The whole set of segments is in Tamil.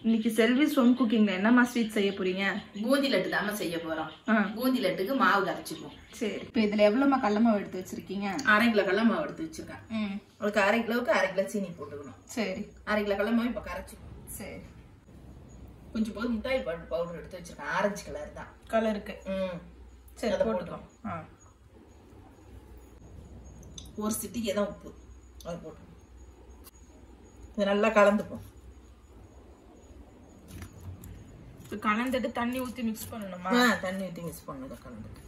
இன்னைக்கு செல்வி ஹோம் குக்கிங்ல என்னம்மா ஸ்வீட் செய்ய போறீங்க பூந்தி லட்டு தாம செய்ய போறோம் ஆ பூந்தி லட்டுக்கு மாவு கரைச்சிப்போம் சரி இப்போ இதுல எவ்வளோமா கடல மாவு எடுத்து வச்சிருக்கீங்க அரை கிலோ கடல மாவு எடுத்து வச்சிருக்கேன் ம் உங்களுக்கு அரை கிலோவுக்கு அரை கிலோ சீனி போட்டுக்கணும் சரி அரை கிலோ கடல மாவு இப்போ கரைச்சிப்போம் சரி கொஞ்சம் போது முட்டாய் பவுடர் பவுடர் எடுத்து வச்சிருக்கேன் ஆரஞ்சு கலர் தான் கலருக்கு ம் சரி அதை போட்டுக்கலாம் ஆ ஒரு சிட்டிக்கு தான் உப்பு அது போட்டு இது நல்லா கலந்துப்போம் இப்போ கலந்துட்டு தண்ணி ஊற்றி மிக்ஸ் பண்ணணுமா ஆ தண்ணி ஊற்றி மிக்ஸ் பண்ணதை கலந்துட்டு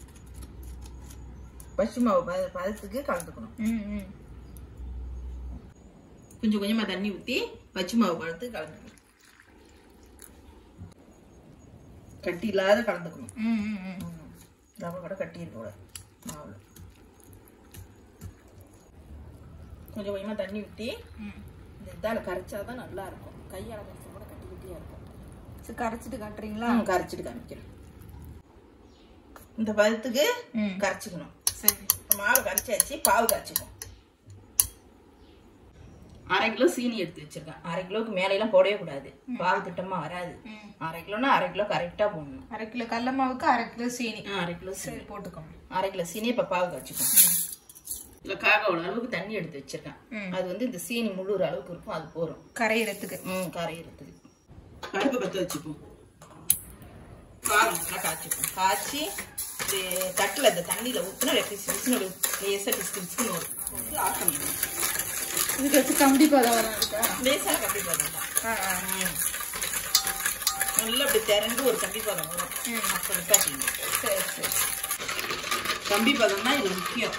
பசு மாவு பத பதத்துக்கு கலந்துக்கணும் ம் ம் கொஞ்சம் கொஞ்சமா தண்ணி ஊற்றி பச்சை மாவு பழத்துக்கு கலந்துக்கணும் கட்டி இல்லாத கலந்துக்கணும் ம் ம் ம் ம். ரவை கூட கட்டி இருக்கக்கூடாது மாவுல கொஞ்சம் கொஞ்சமா தண்ணி ஊற்றி ம் இந்த இதால் கரைச்சா தான் நல்லா இருக்கும் கையால் கரைச்சா கூட கட்டி கட்டியா இருக்கும் சரி கரைச்சிட்டு காட்டுறீங்களா ம், கரைச்சிட்டு காமிக்கிறேன் இந்த பதத்துக்கு ம் கரைச்சிக்கணும் சரி இப்ப மாவு கரைச்சாச்சு பாவு காய்ச்சிக்கும் அரை கிலோ சீனி எடுத்து வச்சிருக்கேன் அரை கிலோவுக்கு மேலையெல்லாம் போடவே கூடாது பாவு திட்டமா வராது ம் அரை கிலோனா அரை கிலோ கரெக்டா போடணும் அரை கிலோ கடல மாவுக்கு அரை கிலோ சீனி ஆ, அரை கிலோ சீனி சரி போட்டுக்கோங்க அரை கிலோ சீனி இப்ப பாவு காய்ச்சிக்கும் இல்ல காக்காவோட அளவுக்கு தண்ணி எடுத்து வச்சிருக்கேன் ம். அது வந்து இந்த சீனி முழுற அளவுக்கு இருக்கும் அது போறோம் கரையிறதுக்கு ம் கரையிறதுக்கு அடுப்பு பற்ற வச்சுப்போம் பால் நல்லா காய்ச்சிப்போம் காய்ச்சி இது தட்டில் இந்த தண்ணியில் ஊற்றினா பிசு பிசுன்னு லேசாக பிசு பிசுன்னு வரும் போட்டு ஆஃப் பண்ணிடணும் இதுக்கு வச்சு கம்பி பதம் வரும் இருக்கா லேசாக கம்பி பதம் தான் ஆ ஆ ம். நல்லா அப்படி திரண்டு ஒரு கம்பி பதம் வரும் ம். அப்போ நிப்பாட்டிங்க சரி சரி கம்பி பதம் தான் இது முக்கியம்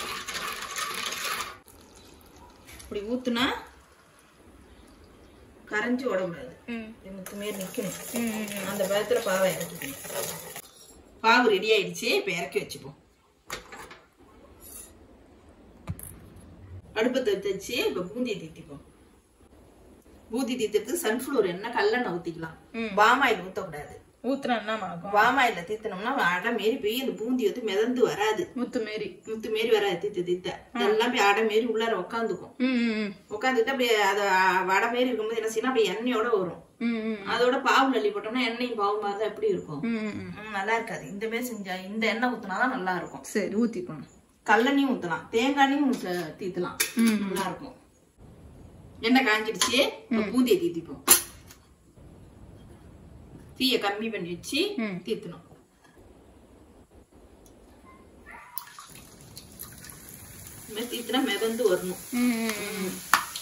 இப்படி ஊத்துனா கரைஞ்சி விடக்கூடாது ம் இது முத்து மாரி நிற்கணும் ம் ம், ம் அந்த பதத்துல பாவை இறக்கிக்கணும் பாவு ரெடி ஆயிடுச்சு இப்ப இறக்கி வச்சுப்போம் அடுப்பத்தை வச்சு இப்ப பூந்தியை தீத்திப்போம் பூந்தி தீத்துறதுக்கு சன்ஃபிளவர் எண்ணெய் கல்லெண்ணெய் ஊத்திக்கலாம் ம். பாமாயில் ஊத்தக்கூடாது ஊத்துனா என்ன ஆகும் பாமாயில தீத்தினோம்னா அடை மாரி போய் அந்த பூந்தி வந்து மிதந்து வராது முத்து மாரி முத்து மாரி வராது தீத்து தீத்த இதெல்லாம் போய் அடை மாரி உள்ளார உட்காந்துக்கும் ம் ம் உட்காந்துட்டு அப்படியே அதை வடை மாரி இருக்கும்போது என்ன செய்யணும் அப்படியே எண்ணெயோட வரும் ம் ம் அதோட பாவு அள்ளி போட்டோம்னா எண்ணெயும் பாவு மாதிரி தான் எப்படி இருக்கும் ம் ம் ம் ம், நல்லா இருக்காது இந்த மாதிரி செஞ்சா இந்த எண்ணெய் ஊத்துனாதான் நல்லா இருக்கும் சரி ஊத்திக்கோங்க கல்லெண்ணையும் ஊத்தலாம் தேங்காயும் ஊத்த தீத்தலாம் ம் நல்லா இருக்கும் எண்ணெய் காஞ்சிடுச்சு இப்ப பூந்தியை தீத்திப்போம் தீய கம்மி பண்ணி வச்சு ம். தீத்தணும் இந்த மாதிரி தீத்துனா மிதந்து வரணும் ம் ம் ம்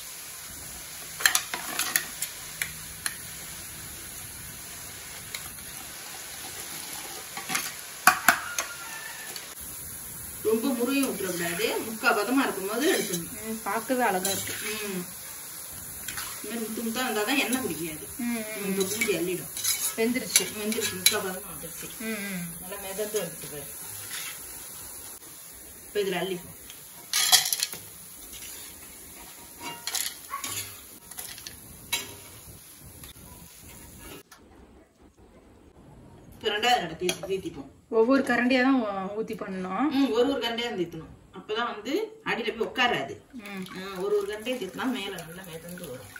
ரொம்ப முறையும் விட்டுறக்கூடாது முக்கா பதமா இருக்கும்போது எடுக்கணும் ம் பார்க்கவே அழகா இருக்கு ம். இந்த மாதிரி முத்து முத்தா இருந்தால் தான் எண்ணெய் குடிக்காது ம் ம் இந்த பூந்தி அள்ளிடும் வெந்துருச்சு வெந்துருச்சு முக்கா பதமா வந்துருச்சு ம் ம் நல்லா மிதந்து வந்துட்டு பாரு இப்போ இதில் அள்ளிப்போம் இப்போ ரெண்டாவது நடத்தி தீத்திப்போம் ஒவ்வொரு கரண்டியா தான் ஊ- ஊத்தி பண்ணணும் ம் ஒரு ஒரு கண்டையாக தீத்தணும் அப்பதான் வந்து அடியில் போய் உட்காராது ம் ஆ, ஒரு ஒரு கண்டையை தீத்தினா மேலே நல்லா மிதந்து வரும்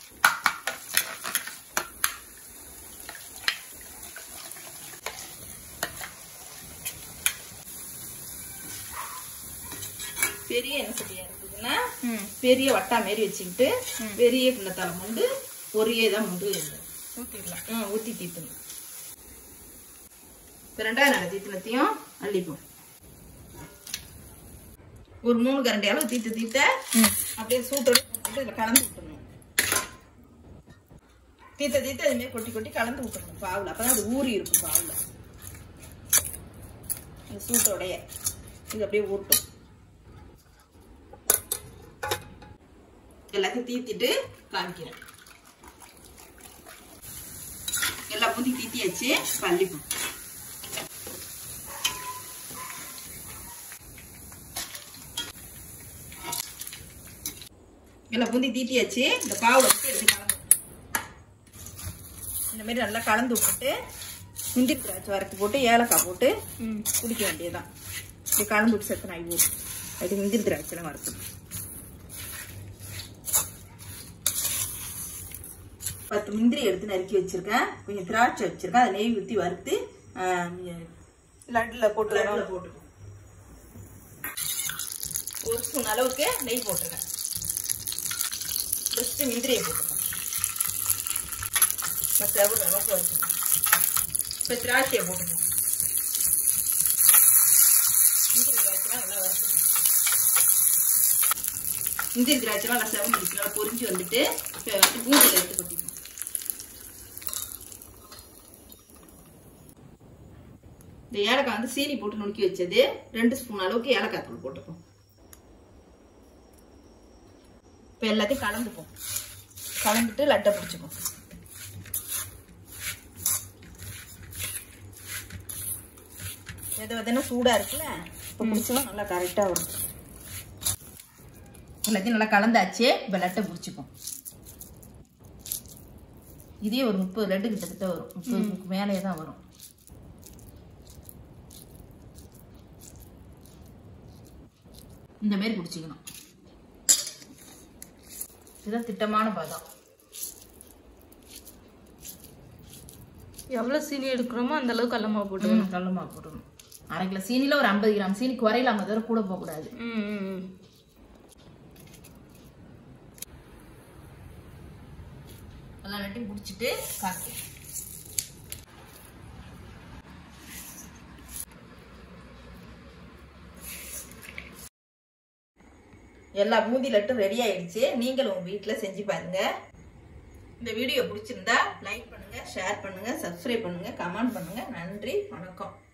பெரிய என்ன சரியா இருக்குதுன்னா ம் பெரிய வட்டா மாரி வச்சுக்கிட்டு பெரிய கிண்ணத்தால முண்டு ஒரே தான் முண்டு ஊத்திடலாம் ம் ஊற்றி தீத்தணும் இப்போ ரெண்டாவது நட தீத்தினத்தையும் அள்ளிப்போம் ஒரு மூணு கரண்டி அளவு தீத்து தீத்த ம் அப்படியே சூட்டோட போட்டு இதில் கலந்து விட்டுணும் தீத்த தீத்த அதுமாரி கொட்டி கொட்டி கலந்து விட்டுணும் பாவில் அப்பதான் அது ஊறி இருக்கும் பாவில் இந்த சூட்டோடைய இது அப்படியே ஊட்டும் எல்லாத்தையும் தீத்திட்டு காமிக்கிறேன் எல்லா பூந்தி தீத்தியாச்சு பள்ளிப்போம் எல்லாம் பூந்தி தீட்டியாச்சு இந்த பாவுல வச்சு எடுத்து கலந்து இந்த மாதிரி நல்லா கலந்து விட்டுட்டு முந்திரி திராட்சை வறுத்து போட்டு ஏலக்காய் போட்டு ம் குடிக்க வேண்டியதுதான் இப்படி கலந்து விட்டு செத்து நாய் ஊர் அது முந்திரி திராட்சைலாம் வறுத்து பத்து முந்திரி எடுத்து நறுக்கி வச்சிருக்கேன் கொஞ்சம் திராட்சை வச்சிருக்கேன் அதை நெய் ஊற்றி வறுத்து லட்டில் போட்டு லட்டில் போட்டுக்கோ ஒரு ஸ்பூன் அளவுக்கு நெய் போட்டிருக்கேன் ஃபஸ்ட்டு முந்திரியை போட்டுக்கோங்க செவரு அளவுக்கு வறுக்கணும் இப்போ திராட்சையை போட்டுக்கணும் முந்திரி திராட்சைலாம் நல்லா வறுத்துக்கணும் முந்திரி திராட்சைலாம் நல்லா செவந்து நல்லா பொரிஞ்சு வந்துட்டு இப்போ வந்து பூண்டில் எடுத்து கொட்டிக்கணும் இந்த ஏலக்காய் வந்து சீனி போட்டு நுணுக்கி வச்சது ரெண்டு ஸ்பூன் அளவுக்கு ஏலக்காய் தூள் போட்டுப்போம் இப்போ எல்லாத்தையும் கலந்துப்போம் கலந்துட்டு லட்டை பிடிச்சிப்போம் எது பார்த்தீங்கன்னா சூடாக இருக்குல்ல இப்போ பிடிச்சோம் நல்லா கரெக்டாக வரும் எல்லாத்தையும் நல்லா கலந்தாச்சு இப்போ லட்டை பிடிச்சிப்போம் இதே ஒரு முப்பது லட்டு கிட்டத்தட்ட வரும் முப்பதுக்கு மேலே தான் வரும் இந்த மாதிரி பிடிச்சிக்கணும் இதுதான் திட்டமான பதம் எவ்வளவு சீனி எடுக்கிறோமோ அந்த அளவுக்கு கடல மாவு போட்டு கடல மாவு போடணும் அரை கிலோ சீனியில் ஒரு ஐம்பது கிராம் சீனி குறையலாம தவிர கூட போகக்கூடாது ம், ம், ம். எல்லா நட்டையும் பிடிச்சிட்டு காக்கு எல்லா பூந்தி லட்டும் ரெடி ஆயிடுச்சு நீங்களும் உங்க வீட்டில் செஞ்சு பாருங்க இந்த வீடியோ பிடிச்சிருந்தா லைக் பண்ணுங்க ஷேர் பண்ணுங்க சப்ஸ்கிரைப் பண்ணுங்க கமெண்ட் பண்ணுங்க நன்றி வணக்கம்